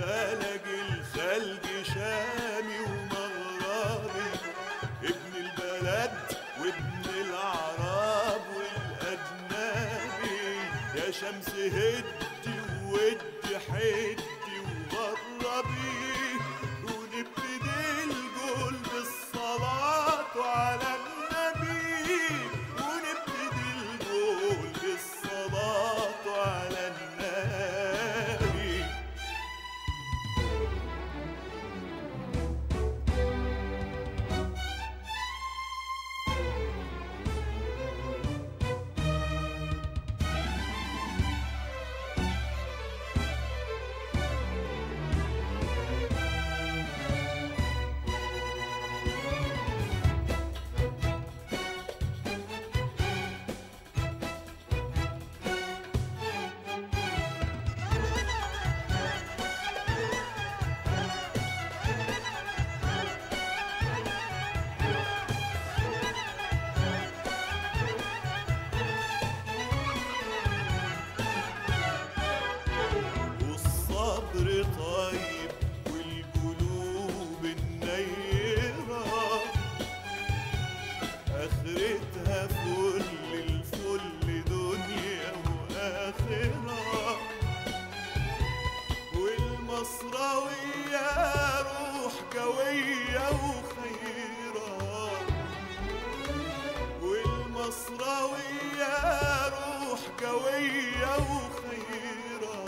خلق الخلق شامي ومغربي ابن البلد وابن العرب والأجنبي يا شمس هدي وودي حدي وغربي ونبتدي الجول بالصلاة على النبي ونبتدي الجول بالصلاة على النبي والصبر طيب والقلوب النيرة آخرتها فل الفل دنيا وآخرة والمصراوية روح قوية وخيرة والمصراوية روح قوية وخيرة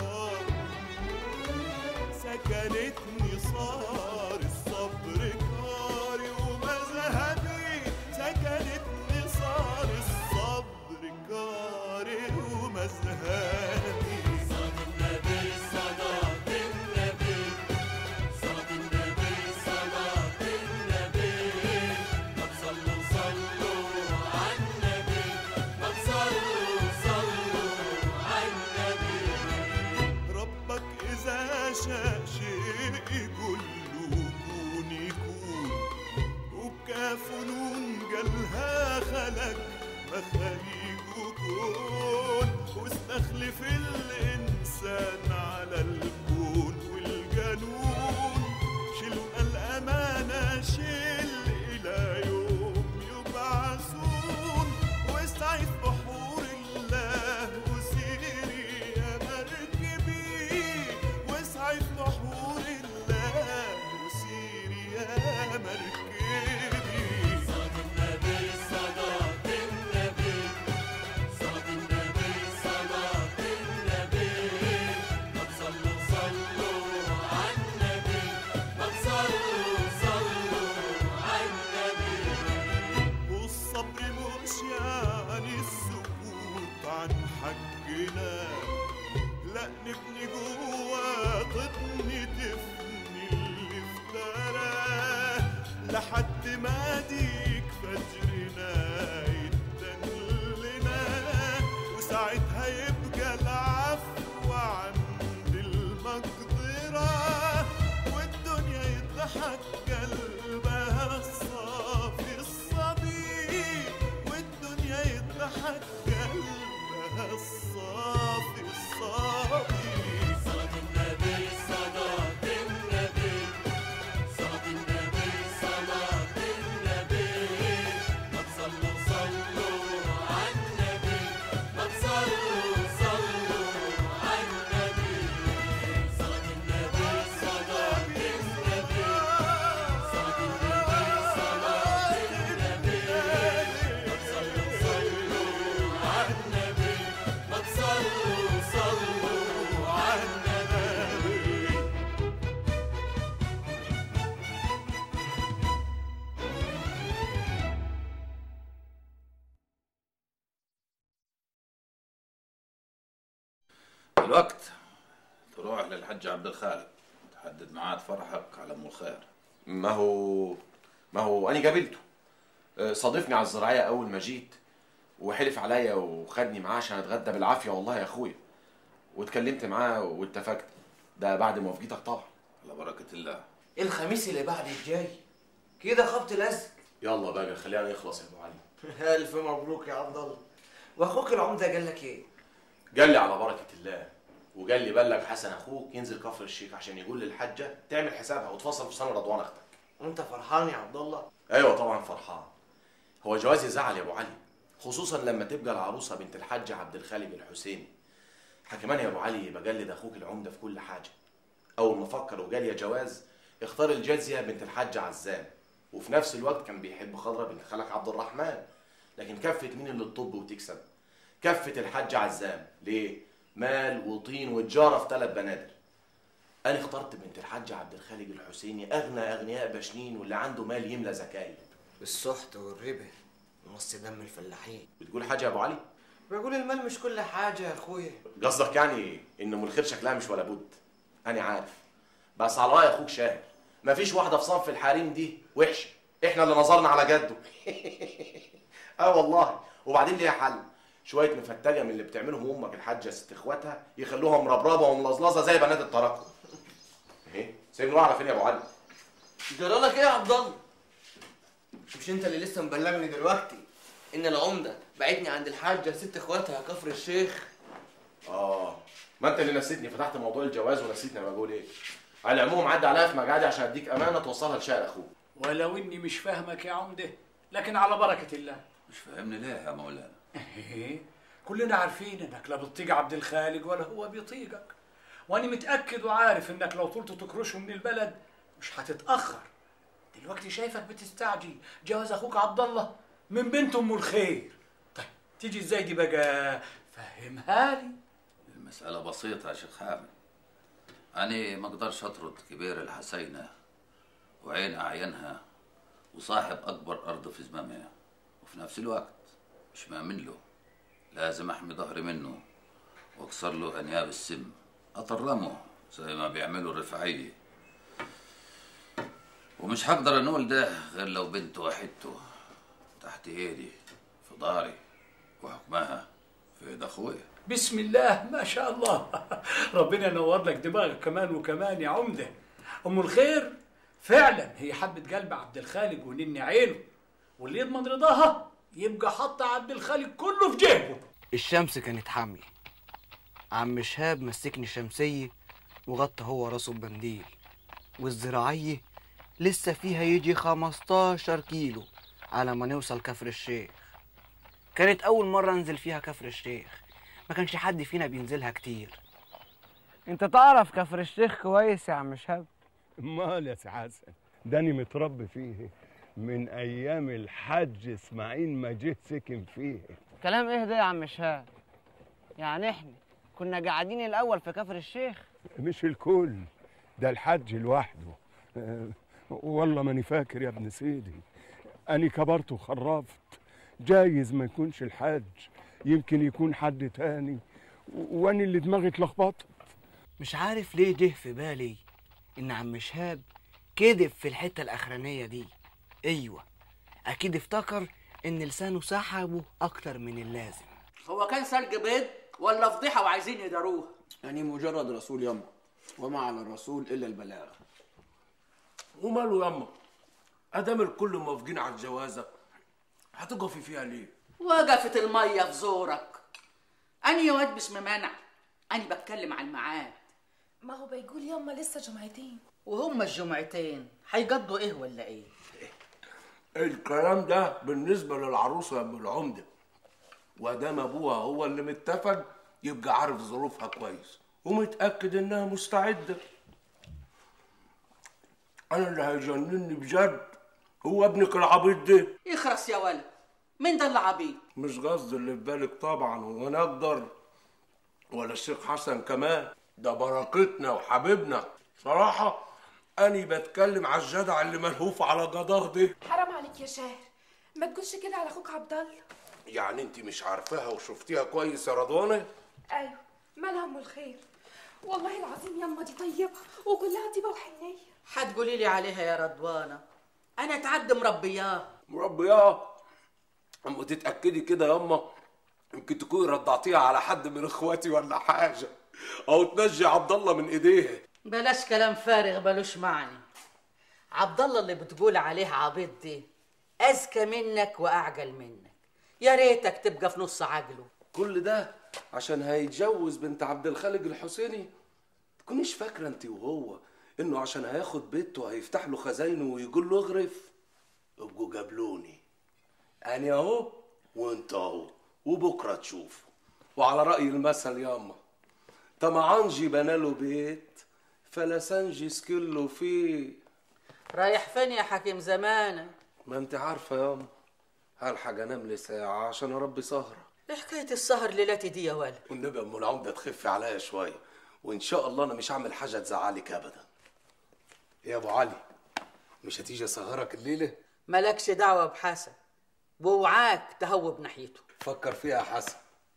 سكنتني صار الصبر كاري ومذهبي سكنتني صار الصبر كاري ومذهبي صاد النبي صلاة النبي صاد النبي صلاة النبي طب صلوا صلوا على النبي طب صلوا صلوا على النبي ربك إذا شاء شيء يقول له كون يكون وبكاف نون قالها خلق مخاليق كون واستخلف الإنسان على الكون والجنون شلنا الأمانة شيل إلى يوم يبعثون واستعيذ بحور الله وسيري يا مركبي واسعي في بحور الله وسيري يا مركبي صاد النبي صلاة النبي صاد النبي صلاة النبي طب صلوا صلوا على النبي طب صلوا صلوا على النبي والصبر مش يعني السكوت عن حقنا لا نبني جوا تبني تفني اللي افتراه لحد ما ديك فجرنا يتدلنا وساعتها يبقى العفو عند المقدرة والدنيا يضحك قلبها الصافي الصبي والدنيا يضحك قلبها الصافي الصبي صلاة النبي صلاة النبي صلاة النبي صلاة النبي ما تصلوا صلوا على النبي ما تصلوا صلوا على النبي صلاة النبي صلاة النبي صلاة النبي صلاة النبي ما تصلوا صلوا على النبي ما تصلوا صلوا على النبي الوقت تروح للحج عبد الخالق تحدد ميعاد فرحك على ام الخير ما هو ما هو انا قابلته آه، صادفني على الزراعيه اول ما جيت وحلف عليا وخدني معاه عشان اتغدى بالعافيه والله يا اخويا واتكلمت معاه واتفقت ده بعد موافقتك طبعا على بركه الله الخميس اللي بعد الجاي كده خبط لزق يلا بقى خلينا نخلص يا ابو علي الف مبروك يا عبد الله واخوك العمده قال لك ايه قال لي على بركه الله وقال لي بلغ حسن اخوك ينزل كفر الشيخ عشان يقول للحاجه تعمل حسابها وتفصل في سنه رضوان اختك وانت فرحان يا عبد الله ايوه طبعا فرحان هو جواز يزعل يا ابو علي خصوصا لما تبقى العروسه بنت الحاج عبد الخالق الحسيني كمان يا ابو علي بجلد اخوك العمده في كل حاجه اول ما فكر وقال يا جواز اختار الجازيه بنت الحاج عزام وفي نفس الوقت كان بيحب خضره بنت خالك عبد الرحمن لكن كفه مين اللي تطب وتكسب كفه الحاج عزام ليه مال وطين وتجاره في ثلاث بنادر انا اخترت بنت الحاج عبد الخالق الحسيني اغنى اغنياء بشنين واللي عنده مال يملى زكايب بالسحت والربا ونص دم الفلاحين بتقول حاجه يا ابو علي بقول المال مش كل حاجة يا اخويا قصدك يعني ان ام الخير شكلها مش ولا بد انا عارف بس على راي اخوك شاهد مفيش واحده في صنف الحريم دي وحشه احنا اللي نظرنا على جده اه والله وبعدين ليها حل شويه مفتجه من اللي بتعملهم امك الحاجه ست اخواتها يخلوها مربربه وملظلظه زي بنات التراكم ايه سيبني على فين يا ابو علي جرى لك ايه يا عبد الله مش انت اللي لسه مبلغني دلوقتي ان العمده بعتني عند الحاجه ست اخواتها كفر الشيخ اه ما انت اللي نسيتني فتحت موضوع الجواز ونسيتني انا بقول ايه على العموم عدى عليا في مجادي عشان اديك امانه توصلها لشقر اخوك ولو اني مش فاهمك يا عمده لكن على بركه الله مش فاهمني ليه يا مولانا إيه؟ كلنا عارفين انك لا بتطيق عبد الخالق ولا هو بيطيقك وانا متاكد وعارف انك لو طلت تكرشه من البلد مش هتتاخر دلوقتي شايفك بتستعجل جواز اخوك عبد الله من بنت ام الخير طيب تيجي ازاي دي بقى فهمها لي المسألة بسيطة يا شيخ حامد أنا ما أقدرش أطرد كبير الحسينة وعين أعينها وصاحب أكبر أرض في زمامها وفي نفس الوقت مش مأمن له لازم أحمي ظهري منه وأكسر له أنياب السم أطرمه زي ما بيعملوا الرفاعية ومش هقدر أنول ده غير لو بنت وحدته تحت إيدي في داري وحكمها في إيد أخويا بسم الله ما شاء الله ربنا ينور لك دماغك كمان وكمان يا عمده ام الخير فعلا هي حبه قلب عبد الخالق ونن عينه واللي يضمن رضاها يبقى حط عبد الخالق كله في جيبه الشمس كانت حامية عم شهاب مسكني شمسية وغطى هو راسه بمنديل والزراعية لسه فيها يجي 15 كيلو على ما نوصل كفر الشيخ كانت أول مرة أنزل فيها كفر الشيخ ما كانش حد فينا بينزلها كتير انت تعرف كفر الشيخ كويس يا عم شهاب امال يا سي حسن ده انا متربي فيه من ايام الحاج اسماعيل ما جه سكن فيه كلام ايه ده يا عم شهاب يعني احنا كنا قاعدين الأول في كفر الشيخ مش الكل ده الحاج لوحده أه، والله ماني فاكر يا ابن سيدي أنا كبرت وخرفت جايز ما يكونش الحاج يمكن يكون حد تاني و- وأنا اللي دماغي اتلخبطت مش عارف ليه جه في بالي ان عم شهاب كذب في الحته الاخرانيه دي ايوه اكيد افتكر ان لسانه سحبه اكتر من اللازم هو كان سلق بيض ولا فضيحه وعايزين يداروها يعني مجرد رسول يما وما على الرسول الا البلاغ وماله ياما ادام الكل موافقين على الجوازه هتقفي فيها ليه وقفت الميه في زورك انا يا واد مش ممانع انا بتكلم على الميعاد ما هو بيقول يما لسه جمعتين وهم الجمعتين هيقضوا ايه ولا ايه الكلام ده بالنسبه للعروسه يا ام العمده وادام ابوها هو اللي متفق يبقى عارف ظروفها كويس ومتاكد انها مستعده انا اللي هيجنني بجد هو ابنك العبيط ده يخرس يا ولد مين ده اللي عبيط مش قصدي اللي في بالك طبعا وانا اقدر ولا الشيخ حسن كمان ده بركتنا وحبيبنا صراحة أنا بتكلم على الجدع اللي ملهوف على قضاه ده حرام عليك يا شاهر ما تقولش كده على اخوك عبد الله يعني أنت مش عارفاها وشفتيها كويس يا رضوانة ايوه مالها ام الخير والله العظيم يما دي طيبه وكلها طيبه وحنيه هتقولي لي عليها يا رضوانه انا اتعدى مربياه مربياه أما تتأكدي كده ياما يمكن تكوني رضعتيها على حد من إخواتي ولا حاجة أو تنجي عبد الله من إيديها بلاش كلام فارغ ملوش معنى عبد الله اللي بتقول عليه عبيط دي اذكى منك واعجل منك يا ريتك تبقى في نص عقله كل ده عشان هيتجوز بنت عبد الخالق الحسيني تكونيش فاكره انت وهو انه عشان هياخد بيته هيفتح له خزاينه ويقول له اغرف ابقوا جابلوني انا اهو وانت اهو وبكره تشوف وعلى راي المثل ياما طمعانجي بناله بيت فلسنجي سكله فيه رايح فين يا حكيم زمانك ما انت عارفه ياما هلحق انام لي ساعه عشان اربي سهره ايه حكايه السهر ليلتي دي يا ولد والنبي ام العمده تخف عليا شويه وان شاء الله انا مش هعمل حاجه تزعلك ابدا يا ابو علي مش هتيجي اسهرك الليله مالكش دعوه بحسن ووعاك تهوب ناحيته فكر فيها يا حسن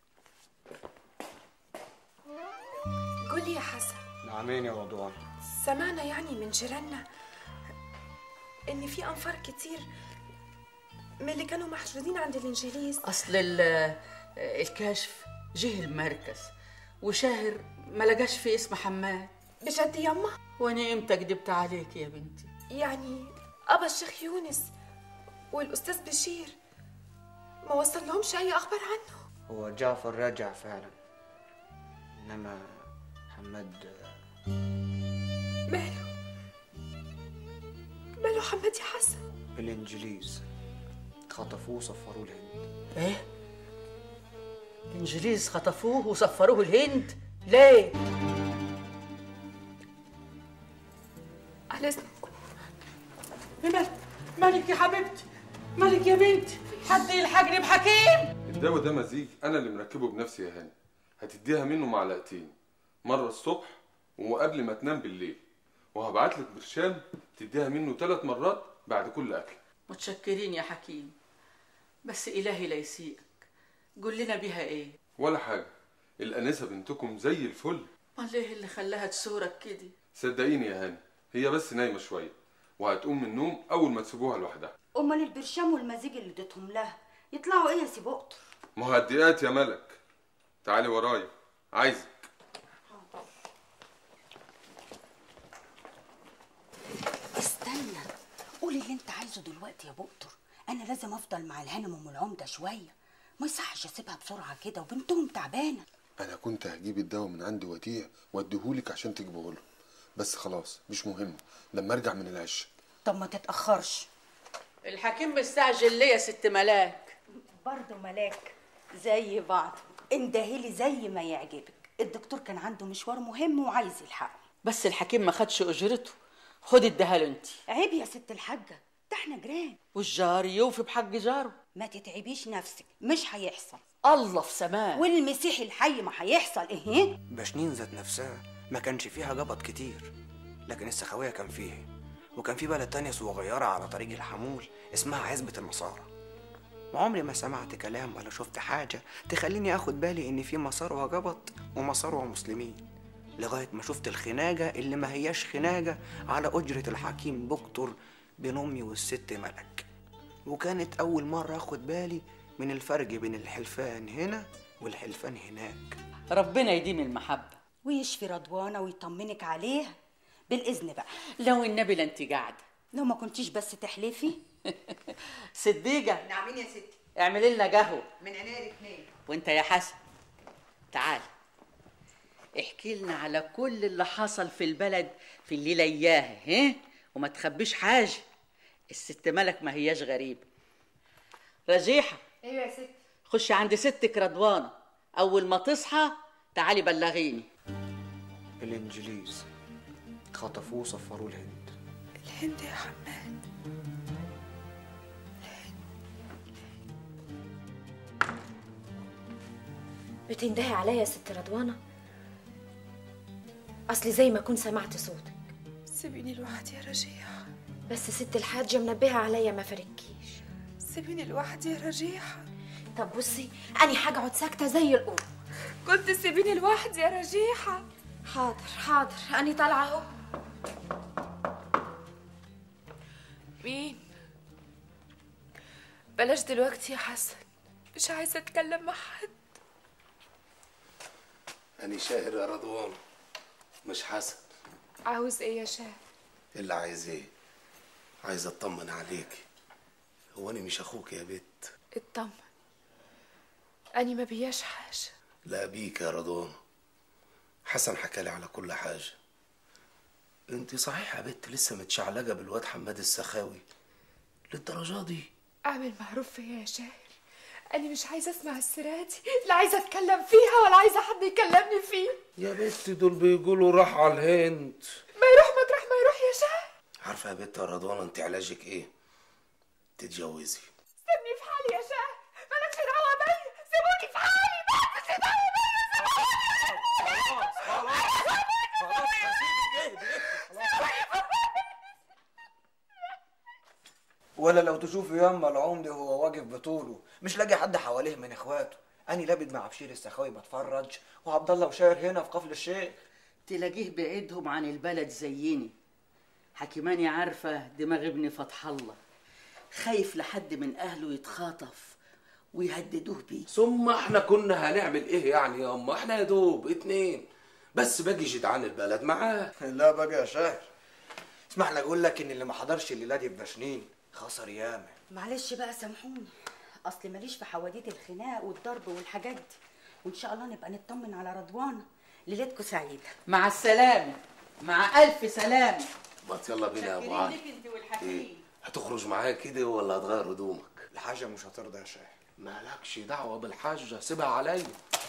قول لي يا حسن نعمين يا رضوان سمعنا يعني من جيراننا ان في انفار كتير من اللي كانوا محشودين عند الانجليز اصل ال- الكشف جه المركز وشاهر ما لقاش في اسم حماد بجد يما وانا امتى كدبت عليك يا بنتي يعني ابا الشيخ يونس والاستاذ بشير ما وصل لهمش اي اخبار عنه هو جعفر راجع فعلا انما حماد ماله ماله حماد يا حسن الانجليز خطفوه وصفروه الهند ايه الانجليز خطفوه وسفروه الهند ليه على اذنكم مالك مالك يا حبيبتي مالك يا بنتي حد يلحقني بحكيم الدواء ده مزيج انا اللي مركبه بنفسي يا هاني هتديها منه معلقتين مره الصبح وقبل ما تنام بالليل وهبعت لك برشام تديها منه ثلاث مرات بعد كل اكل متشكرين يا حكيم بس إلهي لا يسيئك قول لنا بيها إيه ولا حاجه الانسه بنتكم زي الفل امال ايه اللي خلاها تسورك كده صدقيني يا هاني هي بس نايمه شويه وهتقوم من النوم اول ما تسيبوها لوحدها امال البرشام والمزيج اللي اديتهم لها يطلعوا ايه يا سي بقطر مهدئات يا ملك تعالي ورايا عايزك استنى قول اللي انت عايزه دلوقتي يا بقطر انا لازم افضل مع الهانم ام العمده شويه ما يصحش اسيبها بسرعه كده وبنتهم تعبانه انا كنت هجيب الدواء من عندي وديع واديهولك عشان تجيبه له بس خلاص مش مهم لما ارجع من العش طب ما تتاخرش الحكيم مستعجل ليه يا ست ملاك برضه ملاك زي بعض اندهلي زي ما يعجبك الدكتور كان عنده مشوار مهم وعايز يلحقه بس الحكيم ما خدش اجرته خد اديها له انت عيب يا ست الحاجه ده احنا جيران والجار يوفي بحق جاره ما تتعبيش نفسك مش هيحصل الله في سماه والمسيح الحي ما هيحصل ايه بشنين ذات نفسها ما كانش فيها جبط كتير لكن السخاوية كان فيها وكان في بلد تانية صغيرة على طريق الحمول اسمها عزبة النصارى وعمري ما سمعت كلام ولا شفت حاجة تخليني اخد بالي ان في مسار جبط ومسار مسلمين لغاية ما شفت الخناجة اللي ما هياش خناجة على أجرة الحكيم بكتر بين أمي والست ملك وكانت أول مرة أخد بالي من الفرق بين الحلفان هنا والحلفان هناك ربنا يديم المحبة ويشفي رضوانه ويطمنك عليها بالاذن بقى لو النبي لا انت قاعدة لو ما كنتيش بس تحلفي صديقة نعمين يا ستي اعملي لنا قهوة من عينيا الاثنين وانت يا حسن تعال احكي لنا على كل اللي حصل في البلد في الليلة اياها ها وما تخبيش حاجة الست ملك ما هياش غريبة رجيحة ايوه يا ست خش عند ستك رضوانة أول ما تصحى تعالي بلغيني الإنجليز خطفوه وصفروه الهند الهند يا حماد بتندهي عليا يا ست رضوانة أصلي زي ما كنت سمعت صوتك سيبيني لوحدي يا رجيحة بس ست الحاجة منبهة عليا ما فركيش سيبيني لوحدي يا رجيحة طب بصي أني هقعد ساكتة زي الأم قلت سيبيني لوحدي يا رجيحة حاضر حاضر أني طالعة أهو مين بلاش دلوقتي يا حسن مش عايزة أتكلم مع حد أنا شاهر يا رضوان مش حسن عاوز إيه يا شاه اللي عايز إيه عايز أطمن عليك هو أنا مش أخوك يا بت اطمن أني ما بياش حاجة لا بيك يا رضوان حسن حكالي على كل حاجة انت صحيح يا بنت لسه متشعلقة بالواد حماد السخاوي للدرجة دي اعمل معروف فيا يا شاهر انا مش عايزه اسمع السيره دي لا عايزه اتكلم فيها ولا عايزه حد يكلمني فيه يا بنت دول بيقولوا راح على الهند ما يروح مطرح ما يروح يا شاهر عارفة يا بنت يا رضوان انت علاجك ايه تتجوزي سيبني في حالي يا شاهر مالكش دعوه بيا سيبوني في حالي مالكش دعوه ولا لو تشوفي ياما العمدة وهو واقف بطوله مش لاقي حد حواليه من اخواته اني لابد مع بشير السخاوي بتفرج وعبد الله وشاير هنا في قفل الشيخ تلاقيه بعيدهم عن البلد زيني حكيماني عارفة دماغ ابن فتح الله خايف لحد من أهله يتخاطف ويهددوه بيه ثم احنا كنا هنعمل ايه يعني يا اما احنا يا دوب اتنين بس باجي جدعان البلد معاه لا بقى يا شاهر اسمح لي اقول لك ان اللي ما حضرش الليله دي ببشنين خسر ياما معلش بقى سامحوني اصل ماليش في حواديت الخناق والضرب والحاجات دي وان شاء الله نبقى نطمن على رضوانه ليلتكم سعيده مع السلامة مع ألف سلامة ما يلا بينا يا ابو شاكرين علي لك انت والحكيم ايه هتخرج معايا كده ولا هتغير هدومك الحاجه مش هترضى يا شاهر مالكش دعوه بالحاجه سيبها عليا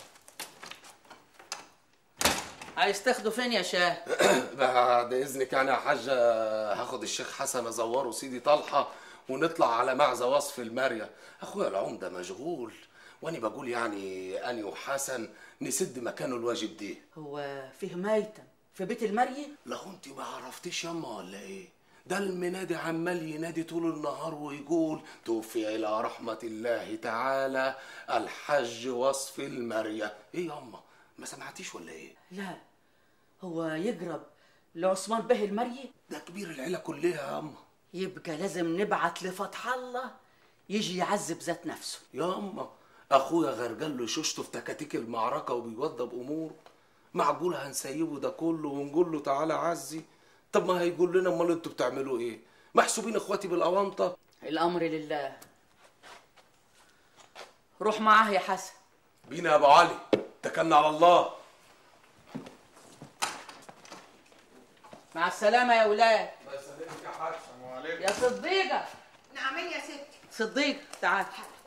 عايز تاخده فين يا شاه بعد اذنك يعني يا حاجه هاخد الشيخ حسن ازوره سيدي طلحه ونطلع على معزه وصف الماريه اخويا العمده مشغول وانا بقول يعني اني وحسن نسد مكانه الواجب دي هو فيه ميتم في بيت المريم لو انت ما عرفتيش ياما ولا ايه ده المنادي عمال ينادي طول النهار ويقول توفي الى رحمه الله تعالى الحج وصف الماريه ايه ياما ما سمعتيش ولا ايه لا هو يقرب لعثمان به المريم ده كبير العيله كلها ياما يبقى لازم نبعت لفتح الله يجي يعذب ذات نفسه ياما اخويا غرقان له شوشته في تكاتيك المعركه وبيوضب اموره معقول هنسيبه ده كله ونقول له تعالى عزي طب ما هيقول لنا امال انتوا بتعملوا ايه محسوبين اخواتي بالاونطه الأمر لله روح معاه يا حسن بينا يا ابو علي اتكلنا على الله مع السلامة يا ولاد الله يسلمك يا حاج السلام عليكم يا صديقة نعمل يا ستي صديق تعال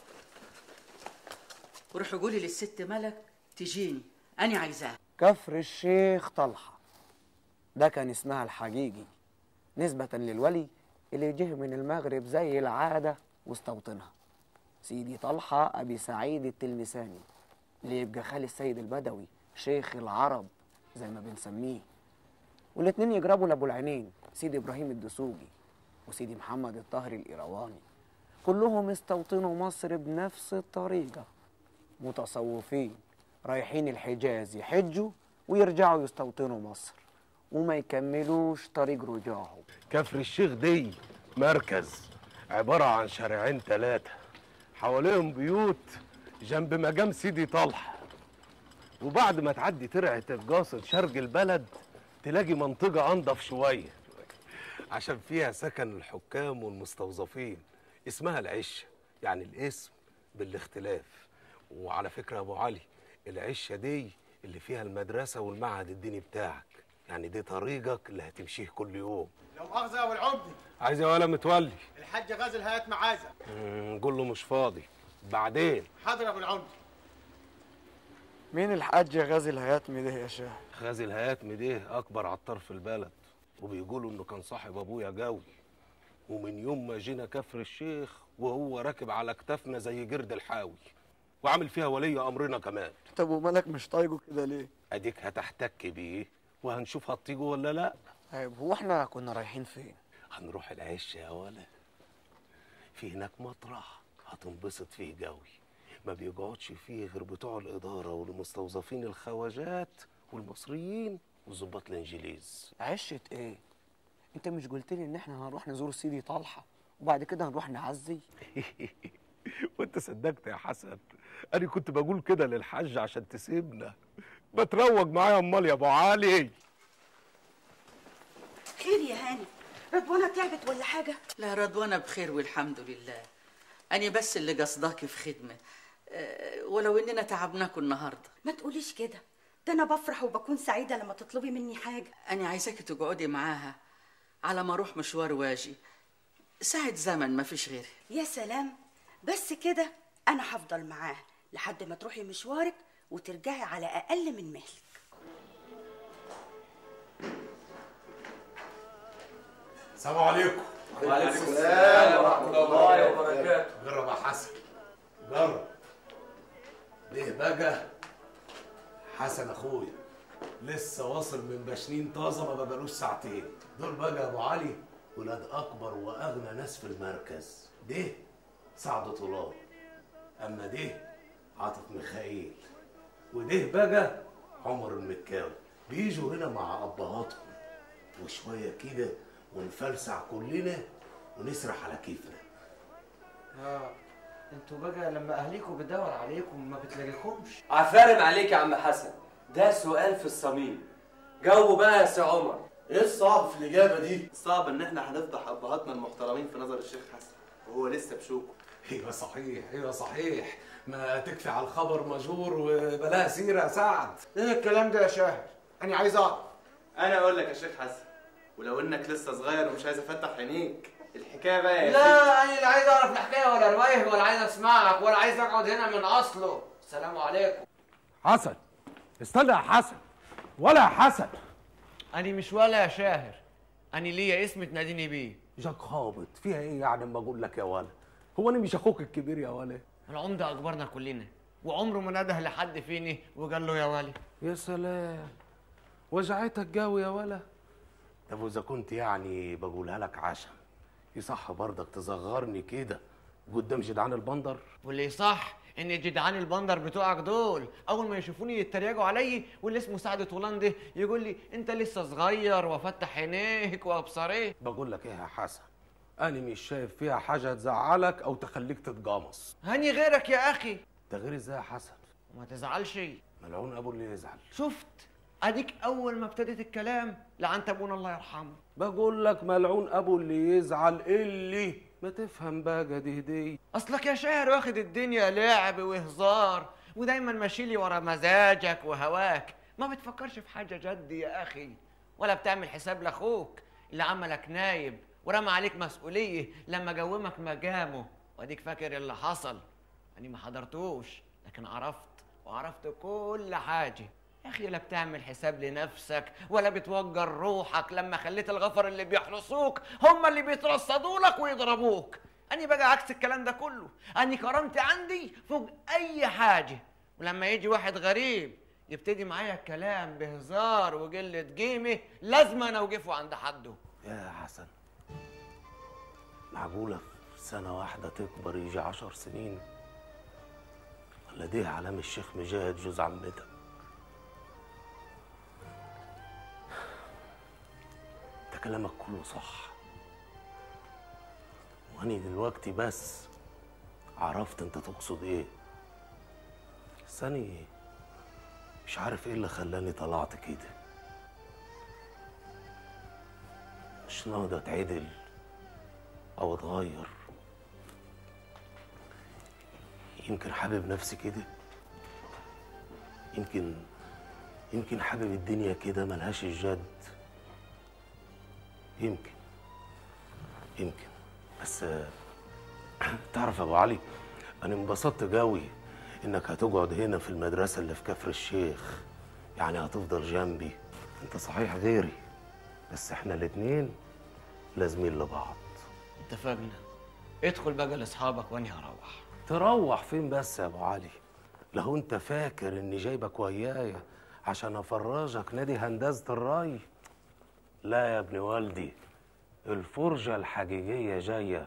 وروحي قولي للست ملك تجيني أنا عايزاها كفر الشيخ طلحة ده كان اسمها الحقيقي نسبة للولي اللي جه من المغرب زي العادة واستوطنها سيدي طلحة أبي سعيد التلمساني اللي يبقى خالي السيد البدوي شيخ العرب زي ما بنسميه والاتنين يجربوا لأبو العينين سيدي إبراهيم الدسوقي وسيدي محمد الطاهري الإيرواني كلهم استوطنوا مصر بنفس الطريقة متصوفين رايحين الحجاز يحجوا ويرجعوا يستوطنوا مصر وما يكملوش طريق رجوعهم كفر الشيخ دي مركز عبارة عن شارعين ثلاثة حواليهم بيوت جنب مجام سيدي طلحة وبعد ما تعدي ترعة القاصد شرق البلد تلاقي منطقة أنضف شوية عشان فيها سكن الحكام والمستوظفين اسمها العشة يعني الاسم بالاختلاف وعلى فكرة يا أبو علي العشة دي اللي فيها المدرسة والمعهد الديني بتاعك يعني دي طريقك اللي هتمشيه كل يوم لو مؤاخذة يا ابو العمدي عايز يا ولا متولي الحاج غازي الهيئات معازة مم، قول له مش فاضي بعدين حاضر يا ابو العمدي مين الحاج غازي الهياتمي ده يا شاه غازي الهياتمي ده اكبر عطار في البلد وبيقولوا انه كان صاحب ابويا جوي ومن يوم ما جينا كفر الشيخ وهو راكب على كتافنا زي جرد الحاوي وعامل فيها ولي امرنا كمان طب ومالك مش طايقه كده ليه اديك هتحتك بيه وهنشوف هتطيقه ولا لا طيب هو احنا كنا رايحين فين هنروح العش يا ولا في هناك مطرح هتنبسط فيه جوي ما بيقعدش فيه غير بتوع الإدارة والمستوظفين الخواجات والمصريين وظباط الإنجليز عشة ايه انت مش قلت لي ان احنا هنروح نزور سيدي طلحة وبعد كده هنروح نعزي وانت صدقت يا حسن انا كنت بقول كده للحاج عشان تسيبنا بتروج معايا امال يا ابو علي خير يا هاني رضوانة تعبت ولا حاجة لا رضوانة بخير والحمد لله أنا بس اللي قصداكي في خدمة آه، ولو اننا تعبناكم النهارده ما تقوليش كده ده انا بفرح وبكون سعيده لما تطلبي مني حاجه انا عايزاكي تقعدي معاها على ما اروح مشوار واجي ساعة زمن ما فيش غيري يا سلام بس كده انا هفضل معاه لحد ما تروحي مشوارك وترجعي على اقل من مهلك السلام عليكم وعليكم السلام ورحمة الله وبركاته. جرب يا حسن جرب ليه بقى حسن اخويا لسه واصل من بشنين طازه ما بقالوش ساعتين دول بقى ابو علي ولاد اكبر واغنى ناس في المركز ده سعد طلال اما ده عاطف ميخائيل وده بقى عمر المكاوي بيجوا هنا مع ابهاتهم وشويه كده ونفلسع كلنا ونسرح على كيفنا اه انتوا بقى لما اهليكم بتدور عليكم ما بتلاقيكمش عفارم عليك يا عم حسن ده سؤال في الصميم جاوبوا بقى يا سي عمر ايه الصعب في الاجابه دي صعب ان احنا هنفضح ابهاتنا المحترمين في نظر الشيخ حسن وهو لسه بشوكه ايوه صحيح ايوه صحيح ما تكفي على الخبر مجور وبلاها سيره يا سعد ايه الكلام ده يا شاهد انا عايز اعرف انا اقول لك يا شيخ حسن ولو انك لسه صغير ومش عايز افتح عينيك الحكايه بقى يا لا انا لا عايز اعرف الحكايه ولا روايه ولا عايز اسمعك ولا عايز اقعد هنا من اصله السلام عليكم حسن استنى يا حسن ولا يا حسن انا مش ولا يا شاهر انا ليا اسم تناديني بيه جاك خابط فيها ايه يعني اما اقول لك يا ولا هو انا مش اخوك الكبير يا ولا العمده اكبرنا كلنا وعمره ما نده لحد فيني وقال له يا والي يا سلام وجعتك جو يا ولا طب واذا كنت يعني بقولها لك عشان يصح برضك تصغرني كده قدام جدعان البندر واللي صح ان جدعان البندر بتوعك دول اول ما يشوفوني يتريقوا علي واللي اسمه سعد طولان ده يقول لي انت لسه صغير وفتح عينيك وابصريك بقول لك ايه يا حسن انا مش شايف فيها حاجه تزعلك او تخليك تتجامص هاني غيرك يا اخي ده غير ازاي يا حسن وما تزعلش ملعون ابو اللي يزعل شفت اديك اول ما ابتديت الكلام لعنت ابونا الله يرحمه بقول لك ملعون ابو اللي يزعل اللي ما تفهم بقى دي هدي اصلك يا شاهر واخد الدنيا لعب وهزار ودايما ماشي لي ورا مزاجك وهواك ما بتفكرش في حاجه جد يا اخي ولا بتعمل حساب لاخوك اللي عملك نايب ورمى عليك مسؤوليه لما جومك مجامه واديك فاكر اللي حصل اني ما حضرتوش لكن عرفت وعرفت كل حاجه يا اخي لا بتعمل حساب لنفسك ولا بتوجر روحك لما خليت الغفر اللي بيحرسوك هم اللي بيترصدوا لك ويضربوك اني بقى عكس الكلام ده كله اني كرامتي عندي فوق اي حاجه ولما يجي واحد غريب يبتدي معايا الكلام بهزار وقله قيمه لازم انا اوقفه عند حده يا حسن معقولة سنة واحدة تكبر يجي عشر سنين ولا دي علام الشيخ مجاهد جوز عمتك ده كلامك كله صح واني دلوقتي بس عرفت انت تقصد ايه بس أني مش عارف ايه اللي خلاني طلعت كده مش ناقدر اتعدل او اتغير يمكن حابب نفسي كده يمكن يمكن حابب الدنيا كده ملهاش الجد يمكن يمكن بس آه، تعرف يا ابو علي انا انبسطت قوي انك هتقعد هنا في المدرسه اللي في كفر الشيخ يعني هتفضل جنبي انت صحيح غيري بس احنا الاتنين لازمين لبعض اتفقنا ادخل بقى لاصحابك واني هروح تروح فين بس يا ابو علي لو انت فاكر اني جايبك ويايا عشان افرجك نادي هندسه الري لا يا ابن والدي الفرجه الحقيقيه جايه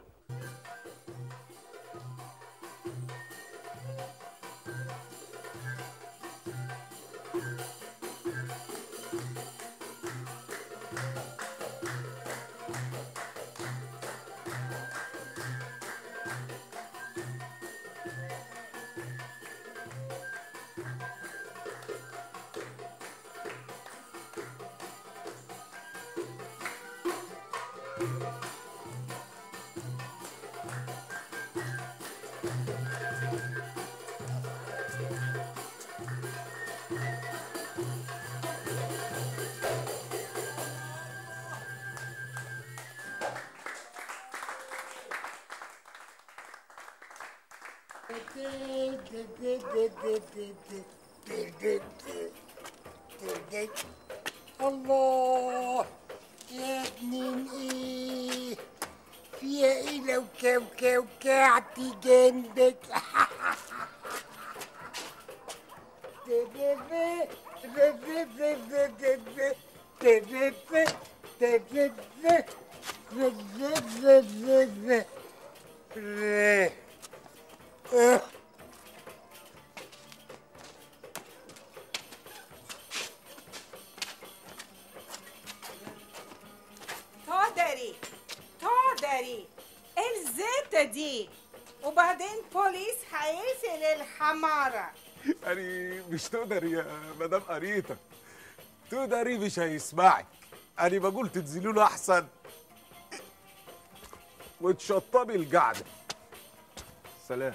الله يا ابني ايه فيها ايه لو كوكوكعت جنبك تقدري تقدري ايه الزيتة دي وبعدين بوليس هيقفل الحمارة يعني مش تقدري يا مدام قريتك تقدري مش هيسمعك انا بقول تنزلوا له احسن وتشطبي القعده سلام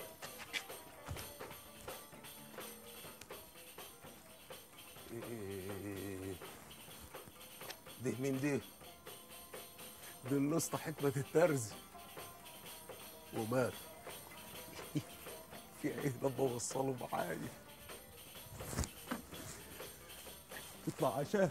إيه. ده مين دي دي الاسطى حكمة الترزي ومات في ايه لما وصلوا معايا تطلع عشان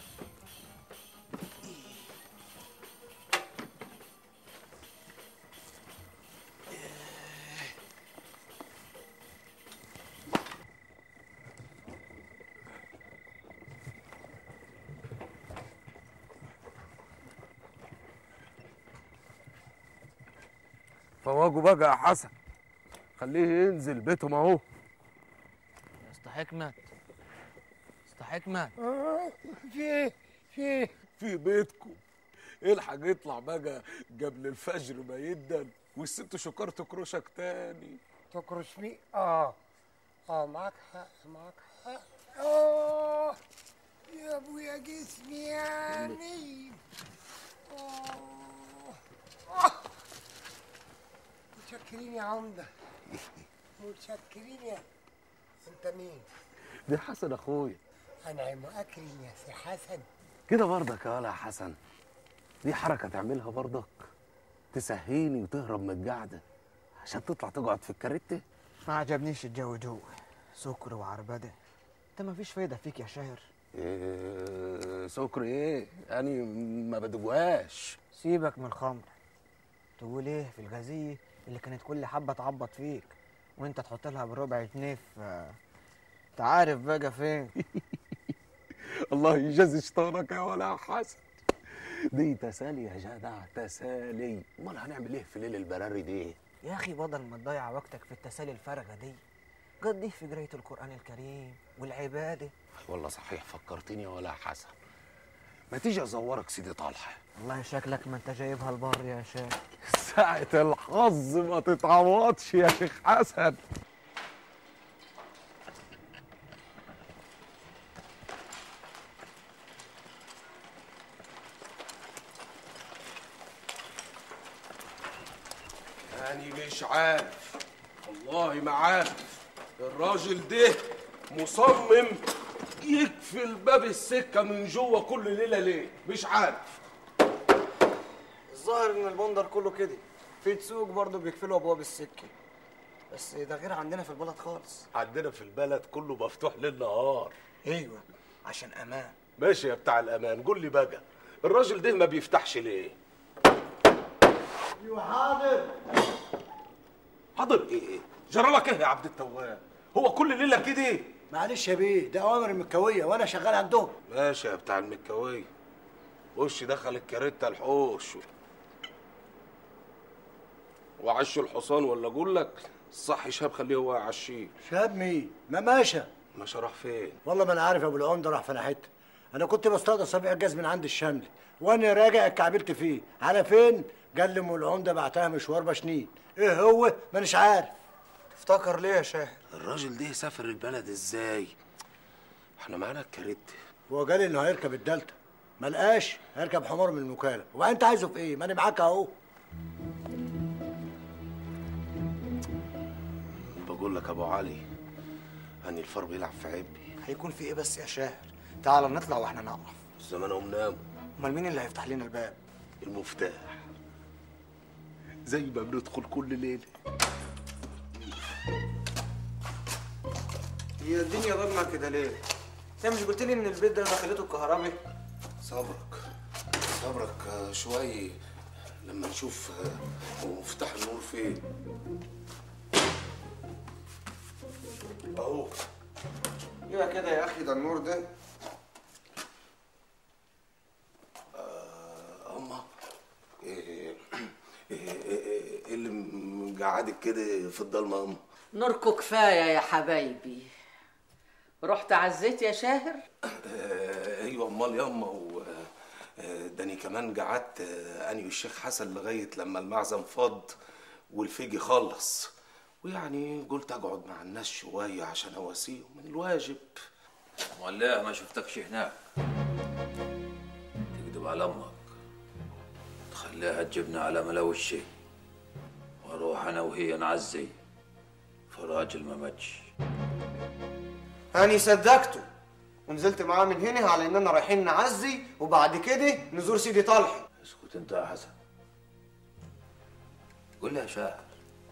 فواجه بقى يا حسن خليه ينزل بيتهم اهو يا اسطى حكمت اسطى حكمت في ايه في ايه في بيتكم الحق يطلع بقى قبل الفجر ما يدن والست شكار تكرشك تاني تكرشني اه اه معاك حق معاك حق اه يا ابويا جسمي يعني آه. آه. متشكرين يا عمدة متشكرين يا انت مين؟ ده حسن اخويا انا مؤكرم يا سي حسن كده برضك يا ولا يا حسن دي حركه تعملها برضك تسهيني وتهرب من القعده عشان تطلع تقعد في الكاريته ما عجبنيش الجو جوه سكر وعربده انت ما فيش فايده فيك يا شاهر إيه سكر ايه يعني ما بدوقهاش سيبك من الخمر تقول ايه في الغازية اللي كانت كل حبة تعبط فيك وانت تحط لها بربع جنيه في انت عارف بقى فين الله يجازي شيطانك يا ولا يا حسن دي تسالي يا جدع تسالي امال هنعمل ايه في ليل البراري دي يا اخي بدل ما تضيع وقتك في التسالي الفارغة دي قضيه في قراية القرآن الكريم والعبادة والله صحيح فكرتني يا ولا يا حسن ما تيجي ازورك سيدي طلحه والله شكلك ما انت جايبها البر يا شيخ ساعة الحظ ما تتعوضش يا شيخ حسن أنا مش عارف والله ما عارف الراجل ده مصمم يقفل باب السكة من جوه كل ليلة ليه مش عارف الظاهر ان البندر كله كده في تسوق برضه بيقفلوا ابواب السكه بس ده غير عندنا في البلد خالص عندنا في البلد كله مفتوح ليل نهار ايوه عشان امان ماشي يا بتاع الأمان قول لي بقى الراجل ده ما بيفتحش ليه ايوه حاضر حاضر ايه جرى لك ايه يا عبد التواب هو كل ليله كده معلش يا بيه ده اوامر المكويه وانا شغال عندهم ماشي يا بتاع المكوية وش دخل الكاريتا الحوش وعش الحصان ولا اقول لك الصح شاب خليه هو يعشيه شاب مين ما ماشى ماشي راح فين والله ما انا عارف ابو العمده راح في حته انا كنت بصطاد اصابع الجاز من عند الشملي وانا راجع اتكعبلت فيه على فين قال لي ام العمده بعتها مشوار بشنين ايه هو مانيش عارف تفتكر ليه يا شاهد الراجل ده سافر البلد ازاي احنا معانا الكاريتا هو قال لي انه هيركب الدلتا ما لقاش هيركب حمار من المكالمه وبعدين انت عايزه في ايه ما انا معاك اهو بقول لك ابو علي اني الفار بيلعب في عبي هيكون في ايه بس يا شاهر تعال نطلع واحنا نعرف زمانهم ناموا امال مين اللي هيفتح لنا الباب المفتاح زي ما بندخل كل ليله هي الدنيا ضلمه كده ليه؟ انت مش قلت لي ان البيت ده دخلته الكهربي؟ صبرك صبرك آه، شوي لما نشوف آه، مفتاح النور فين اهو ايوه كده يا اخي ده النور ده اما ايه إيه- إيه- إيه اللي مقعدك كده في الضلمه يا اما نوركو كفايه يا حبايبي رحت عزيت يا شاهر آه، ايوه امال ياما و آه، ده انا كمان قعدت آه، اني والشيخ حسن لغايه لما المعزم فاض والفيجي خلص ويعني قلت اقعد مع الناس شويه عشان اواسيهم من الواجب امال ليه ما شفتكش هناك تكذب على امك تخليها تجيبنا على ملو الشيء واروح انا وهي نعزي فراجل ما ماتش هاني صدقته ونزلت معاه من هنا على اننا رايحين نعزي وبعد كده نزور سيدي طلحي اسكت انت يا حسن قول لي يا شاهر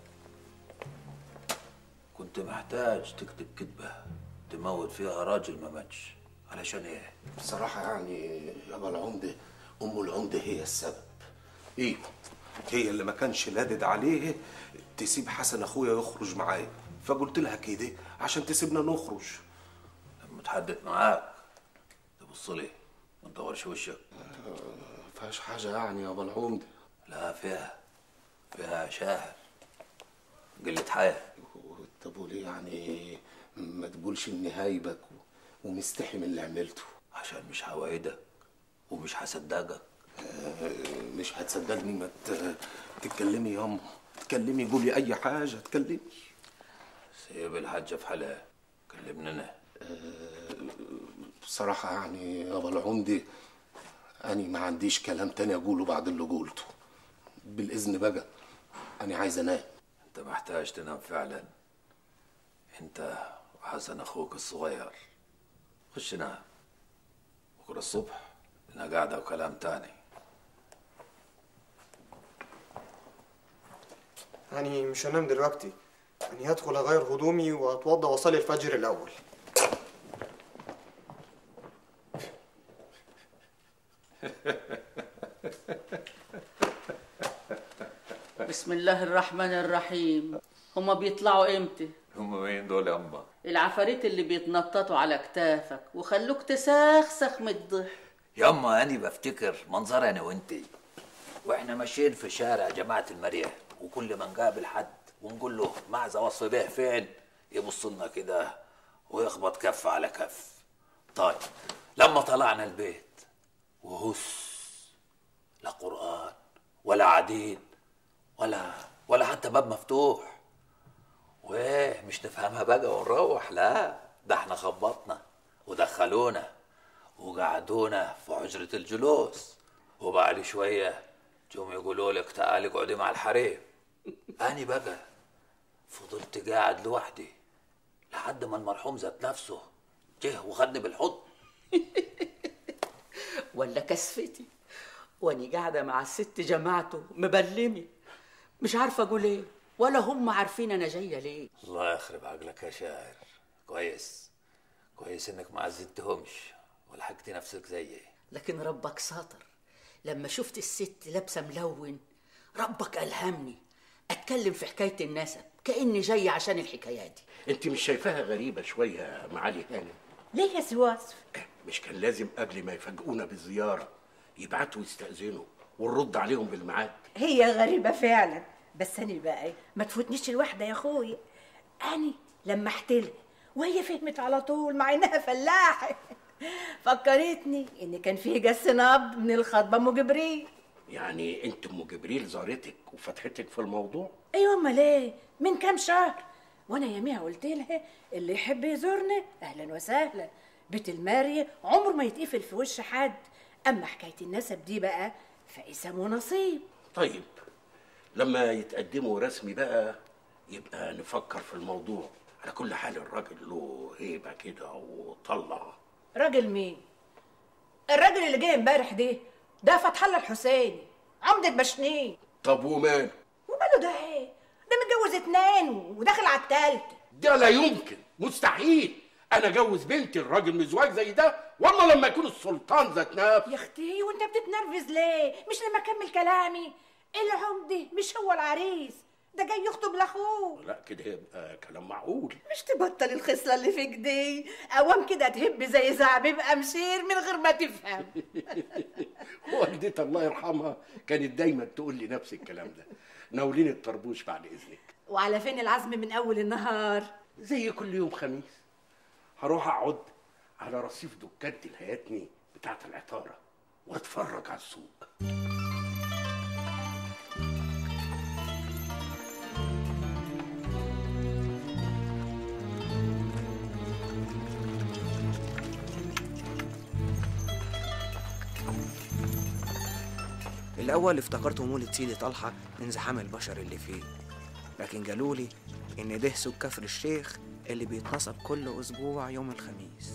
كنت محتاج تكتب كذبة تموت فيها راجل ما ماتش علشان ايه؟ بصراحه يعني يابا العمده ام العمده هي السبب ايوه هي اللي ما كانش لادد عليه تسيب حسن اخويا يخرج معايا فقلت لها كده عشان تسيبنا نخرج لما اتحدث معاك تبص لي ما تدورش وشك فيهاش حاجه يعني يابا العمده لا فيها فيها شاهر قلة حياة طب وليه يعني ما تقولش اني هايبك و- ومستحي من اللي عملته عشان مش هوعدك ومش هصدقك مش هتصدقني ما ت- تتكلمي ياما تكلمي قولي اي حاجه تكلمي سيب الحاجة في حالها كلمنا انا بصراحه يعني يابا العمده أنا ما عنديش كلام تاني أقوله بعد اللي قلته بالإذن بقى أنا عايز أنام انت محتاج تنام فعلا انت وحسن اخوك الصغير خش نام بكره الصبح لنا قاعدة وكلام تاني يعني مش هنام دلوقتي يعني هدخل اغير هدومي واتوضى واصلي الفجر الاول بسم الله الرحمن الرحيم هما بيطلعوا امتى هم مين دول يا اما العفاريت اللي بيتنططوا على كتافك وخلوك تسخسخ من الضحك ياما أنا بفتكر منظر أنا وأنتي وإحنا ماشيين في شارع جماعة المريح وكل ما نقابل حد ونقول له معزة وصف به فين يبص لنا كده ويخبط كف على كف طيب لما طلعنا البيت وهس لا قرآن ولا عديد ولا ولا حتى باب مفتوح وايه مش نفهمها بقى ونروح لا ده احنا خبطنا ودخلونا وقعدونا في حجرة الجلوس وبعد شوية جم يقولوا لك تعالي اقعدي مع الحريم أنا بقى فضلت قاعد لوحدي لحد ما المرحوم ذات نفسه جه وخدني بالحضن ولا كسفتي واني قاعده مع الست جماعته مبلمي مش عارفه اقول ايه ولا هم عارفين انا جايه ليه الله يخرب عقلك يا شاعر كويس كويس انك ما عزلتهمش ولحقتي نفسك زيي لكن ربك ساطر لما شفت الست لابسه ملون ربك الهمني اتكلم في حكايه النسب كاني جايه عشان الحكايه دي انت مش شايفاها غريبه شويه يا معالي هانم ليه يا سواس مش كان لازم قبل ما يفاجئونا بالزياره يبعتوا يستاذنوا ونرد عليهم بالميعاد هي غريبة فعلا بس أنا بقى إيه، ما تفوتنيش الواحدة يا أخويا أنا لما احتلها وهي فهمت على طول مع إنها فلاحة فكرتني إن كان فيه جس نبض من الخطبة أم جبريل يعني انت ام جبريل زارتك وفتحتك في الموضوع أيوة أمال إيه من كام شهر وأنا يوميها قلت لها اللي يحب يزورنا أهلا وسهلا بيت المارية عمره ما يتقفل في وش حد أما حكاية النسب دي بقى فقسم ونصيب طيب لما يتقدموا رسمي بقى يبقى نفكر في الموضوع على كل حال الراجل له هيبه كده وطلع راجل مين؟ الراجل اللي جاي امبارح ده ده فتح الله الحسيني عمدة بشنين طب ومال وماله ده ايه؟ ده متجوز اتنين وداخل على التالتة ده لا يمكن مستحيل انا اجوز بنتي الراجل مزواج زي ده والله لما يكون السلطان ذات نفسه يا اختي وانت بتتنرفز ليه مش لما اكمل كلامي العمده مش هو العريس ده جاي يخطب لاخوه لا كده يبقى كلام معقول مش تبطل الخصله اللي فيك دي اوام كده تهب زي زعبيب امشير من غير ما تفهم والدتي الله يرحمها كانت دايما تقول لي نفس الكلام ده ناوليني الطربوش بعد اذنك وعلى فين العزم من اول النهار زي كل يوم خميس هروح اقعد على رصيف دكانة الهياتني بتاعت العطارة واتفرج على السوق الأول افتكرته مولد سيدي طلحة من زحام البشر اللي فيه لكن قالولي إن ده سوق كفر الشيخ اللي بيتنصب كل أسبوع يوم الخميس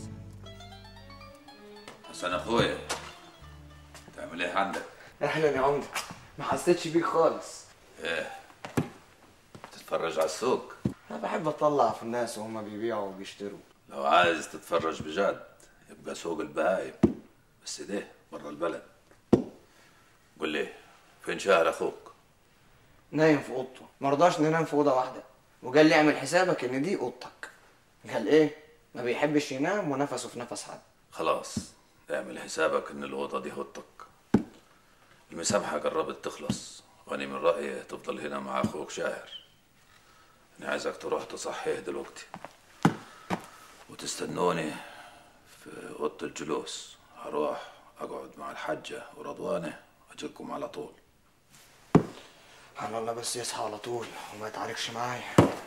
حسن اخويا تعمل ايه عندك؟ أهلا يا عمدة ما حسيتش بيك خالص ايه تتفرج على السوق أنا بحب أطلع في الناس وهما بيبيعوا وبيشتروا لو عايز تتفرج بجد يبقى سوق البهايم بس ده بره البلد قول لي فين شهر اخوك نايم في أوضته مرضاش ننام في أوضة واحدة وقال لي اعمل حسابك إن دي أوضتك قال إيه ما بيحبش ينام ونفسه في نفس حد خلاص اعمل حسابك ان الاوضه دي اوضتك المسامحه قربت تخلص وانا من رايي تفضل هنا مع اخوك شاهر انا عايزك تروح تصحيه دلوقتي وتستنوني في اوضه الجلوس هروح اقعد مع الحاجه ورضوانه اجيكم على طول على الله بس يصحى على طول وما يتعاركش معايا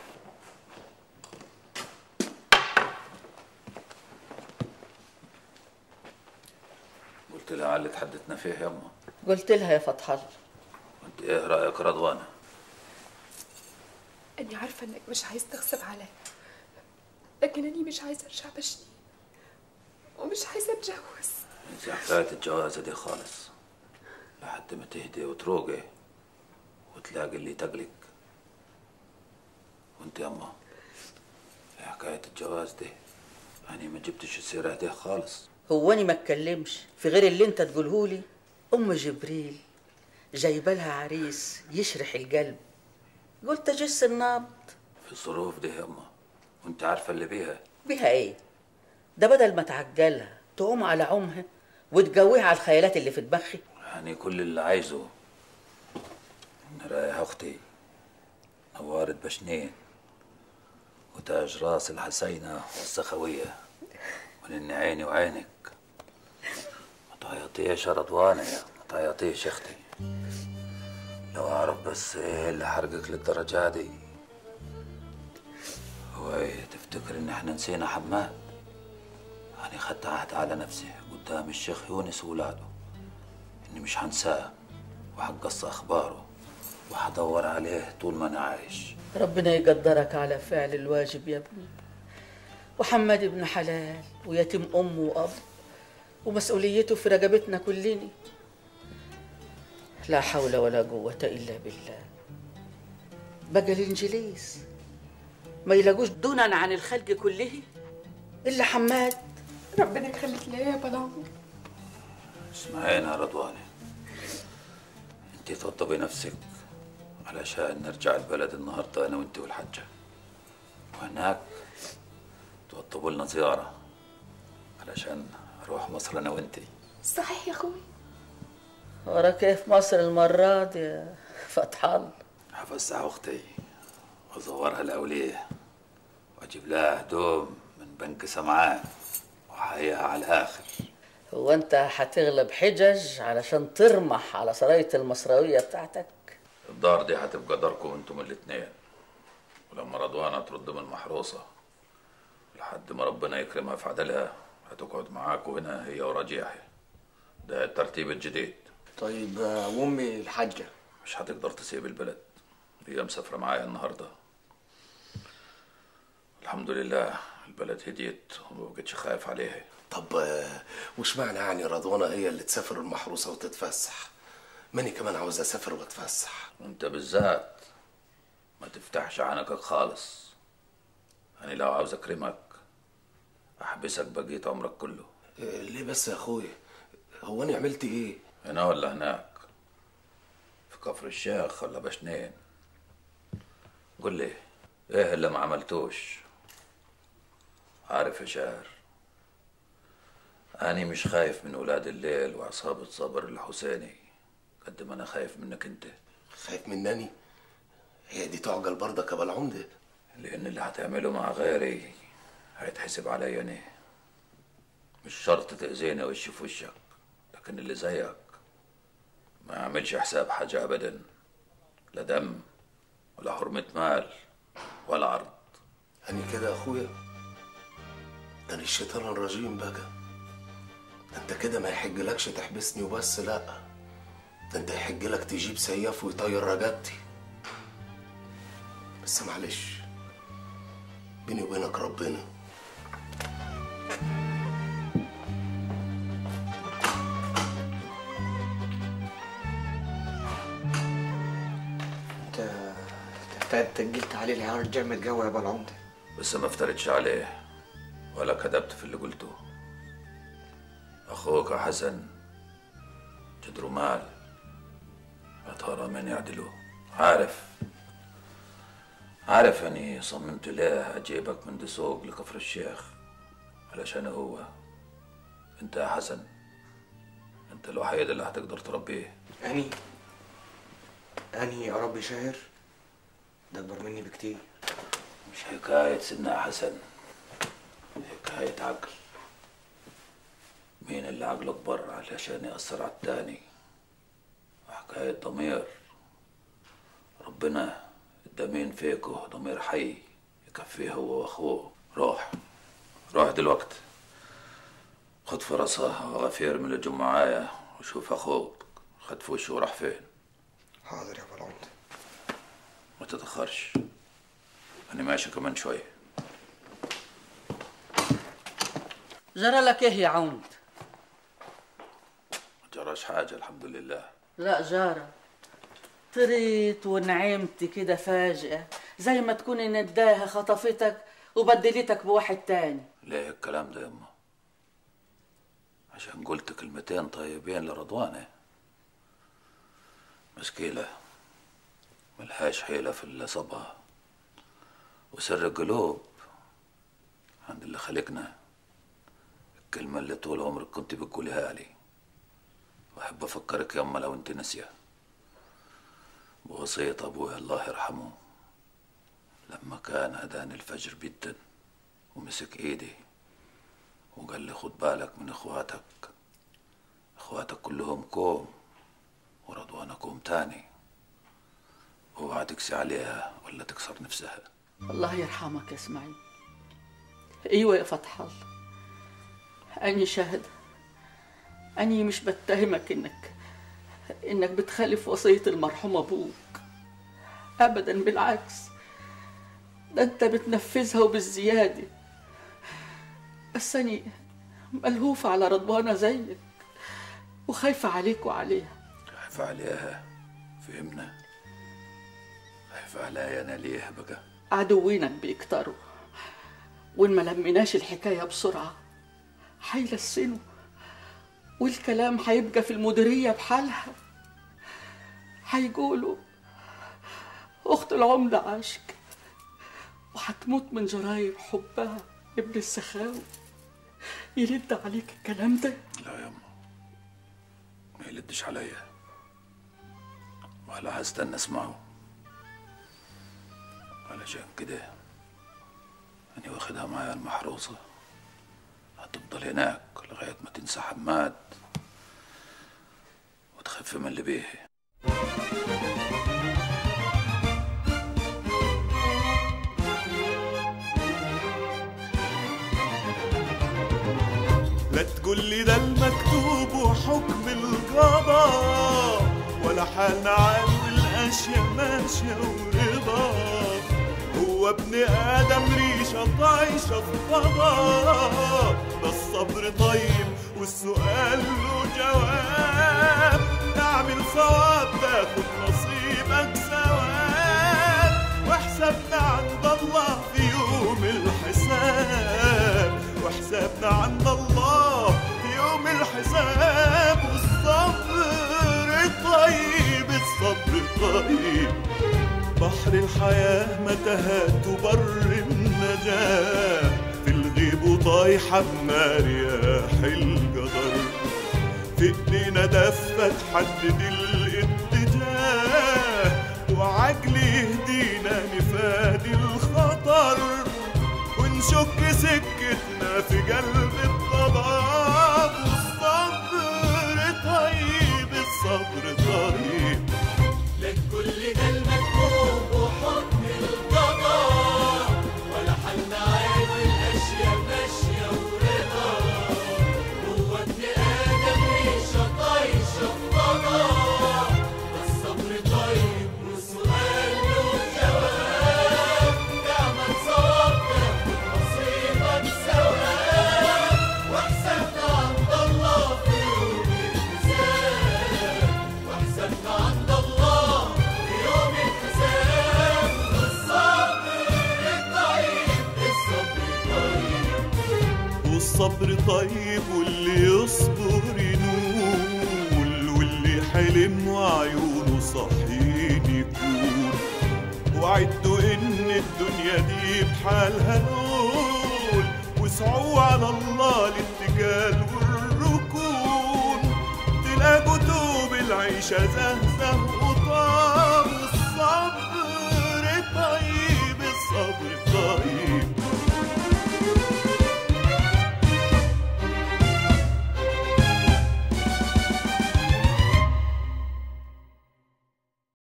قلت لها على اللي تحدثنا فيه يا امه قلت لها يا فتح الله انت ايه رايك رضوانه أني عارفة إنك مش عايز تغصب عليا لكن أني مش عايزة أرجع بشني ومش عايزة أتجوز انت حكايه الجوازه دي خالص لحد ما تهدي وتروقي وتلاقي اللي تقلق وانت يا اما إيه حكايه الجواز دي يعني ما جبتش السيره دي خالص هو أنا ما اتكلمش في غير اللي انت تقولهولي ام جبريل جايبه لها عريس يشرح القلب قلت اجس النبض في الظروف دي يا اما وانت عارفه اللي بيها بيها ايه ده بدل ما تعجلها تقوم على عمها وتجويها على الخيالات اللي في دماغها يعني كل اللي عايزه ان رايح اختي نوارة بشنين وتاج راس الحسينة والسخوية وان عيني وعينك ما تعيطيش يا رضوانة يا ما تعيطيش يا اختي لو اعرف بس ايه اللي حرقك للدرجة دي هو ايه تفتكر ان احنا نسينا حماد انا خدت عهد على نفسي قدام الشيخ يونس وولاده اني مش هنساه وهقص اخباره وهدور عليه طول ما انا عايش ربنا يقدرك على فعل الواجب يا ابني وحماد ابن حلال ويتيم أم وأب ومسؤوليته في رقبتنا كلنا لا حول ولا قوة إلا بالله بقى الإنجليز ما يلاقوش دونا عن الخلق كله إلا حماد ربنا يخليك ليا يا بلعمر اسمعيني يا رضواني انت توضبي نفسك علشان نرجع البلد النهارده انا وانت والحجه وهناك توضبوا لنا زياره علشان اروح مصر انا وانت صحيح يا أخوي ورا كيف مصر المرة دي يا فتح الله هفسح اختي وازورها الاوليه واجيب لها هدوم من بنك سمعان وحياها على الاخر هو انت هتغلب حجج علشان ترمح على سراية المصراوية بتاعتك الدار دي هتبقى داركم انتم الاتنين ولما رضوانة ترد من المحروسة لحد ما ربنا يكرمها في عدلها هتقعد معاكوا هنا هي ورجيحي ده الترتيب الجديد طيب آه، وامي الحاجه مش هتقدر تسيب البلد هي مسافرة معايا النهاردة الحمد لله البلد هديت وما بقتش خايف عليها طب آه، وش معنى يعني رضوانة هي اللي تسافر المحروسة وتتفسح ماني كمان عاوز اسافر واتفسح وانت بالذات ما تفتحش عنكك خالص أنا لو عاوز أكرمك احبسك بقيت عمرك كله إيه، ليه بس يا اخويا هو انا عملت ايه هنا ولا هناك في كفر الشيخ ولا بشنين قول لي ايه اللي ما عملتوش عارف يا شاعر أنا مش خايف من ولاد الليل وعصابة صابر الحسيني قد ما أنا خايف منك أنت خايف منني هي دي تعجل برضك يا ابو العمده لأن اللي هتعمله مع غيري هيتحسب عليا أنا مش شرط تأذيني وش في وشك لكن اللي زيك ما يعملش حساب حاجة أبدا لا دم ولا حرمة مال ولا عرض أنا كده يا أخويا ده أنا الشيطان الرجيم بقى ده أنت كده ما يحجلكش تحبسني وبس لأ ده أنت يحجلك تجيب سياف ويطير رقبتي بس معلش بيني وبينك ربنا انت انت اتجلت عليه العيار جامد جوي يا ابو العمده بس ما افترضش عليه ولا كذبت في اللي قلته أخوك حسن جدره مال يا ترى من يعدله عارف عارف أني صممت ليه أجيبك من دسوق لكفر الشيخ علشان هو أنت يا حسن أنت الوحيد اللي هتقدر تربيه اني اني يا ربي شاعر ده اكبر مني بكتير مش حكاية سنة يا حسن حكاية عقل مين اللي عقله كبر علشان يأثر على التاني وحكاية ضمير ربنا ادى مين فيكو ضمير حي يكفيه هو واخوه روح روح دلوقتي خد فرصة وغفير من اللي معايا وشوف اخوك خد في وشه وراح فين حاضر يا ابو العمده ما تتأخرش أنا ماشي كمان شوية جرى لك ايه يا عمد ما جراش حاجة الحمد لله لا جارة طريت ونعمت كده فاجئة زي ما تكون نداها خطفتك وبدلتك بواحد تاني ليه الكلام ده يما عشان قلت كلمتين طيبين لرضوانة مسكيلة ملهاش حيلة في اللي صبها وسر القلوب عند اللي خلقنا الكلمة اللي طول عمرك كنت بتقولها لي وأحب أفكرك يما لو أنت ناسية بوصية أبويا الله يرحمه لما كان أذان الفجر بيدن ومسك إيدي وقال لي خد بالك من إخواتك إخواتك كلهم كوم ورضوانة كوم تاني اوعى تكسي عليها ولا تكسر نفسها الله يرحمك يا اسماعيل ايوه يا فتح الله اني شاهد اني مش بتهمك انك انك بتخالف وصيه المرحوم ابوك ابدا بالعكس ده انت بتنفذها وبالزياده بس اني ملهوفه على رضوانه زيك وخايفه عليك وعليها خايف عليها فهمنا خايف عليا أنا ليه بقى عدوينك بيكتروا وإن ما لميناش الحكاية بسرعة هيلسنوا والكلام هيبقى في المديرية بحالها هيقولوا أخت العمدة عاشق وهتموت من جراير حبها ابن السخاوي يلد عليك الكلام ده لا يما ما يلدش عليا ولا هستنى اسمعه علشان كده أنا واخدها معايا المحروسة هتفضل هناك لغاية ما تنسى حماد وتخف من اللي بيه لا تقول لي ده المكتوب وحكم القضاء ولا حالنا عالو الاشياء ماشيه ورضا هو ابن ادم ريشه طايشه في فضاء ده الصبر طيب والسؤال له جواب تعمل صواب تاخد نصيبك ثواب وحسابنا عند الله في يوم الحساب وحساب طيب بحر الحياة متاهات وبر النجاة في الغيب وطايحة بنار رياح الجدر في ايدينا دفة تحدد الاتجاه وعجل يهدينا نفادي الخطر ونشك سكتنا في قلب الضباب الصبر طيب الصبر طيب لك كل ده المكتوب وحكم القضاء ولا حل عاد الاشياء ماشيه ورضا هو ابن ادم ريشه طايشه في فضاء الصبر طيب والسؤال له جواب تعمل صواب تاخد نصيبك ثواب واحسبنا عند الله في يوم الحساب واحسبنا عند الله في يوم الحساب الصبر طيب الصبر طيب والصبر طيب واللي يصبر ينول واللي حلم وعيونه صحيين يكون وعدوا ان الدنيا دي بحالها نقول واسعوا على الله الاتكال والركون تلاقوا توب العيشة زهزه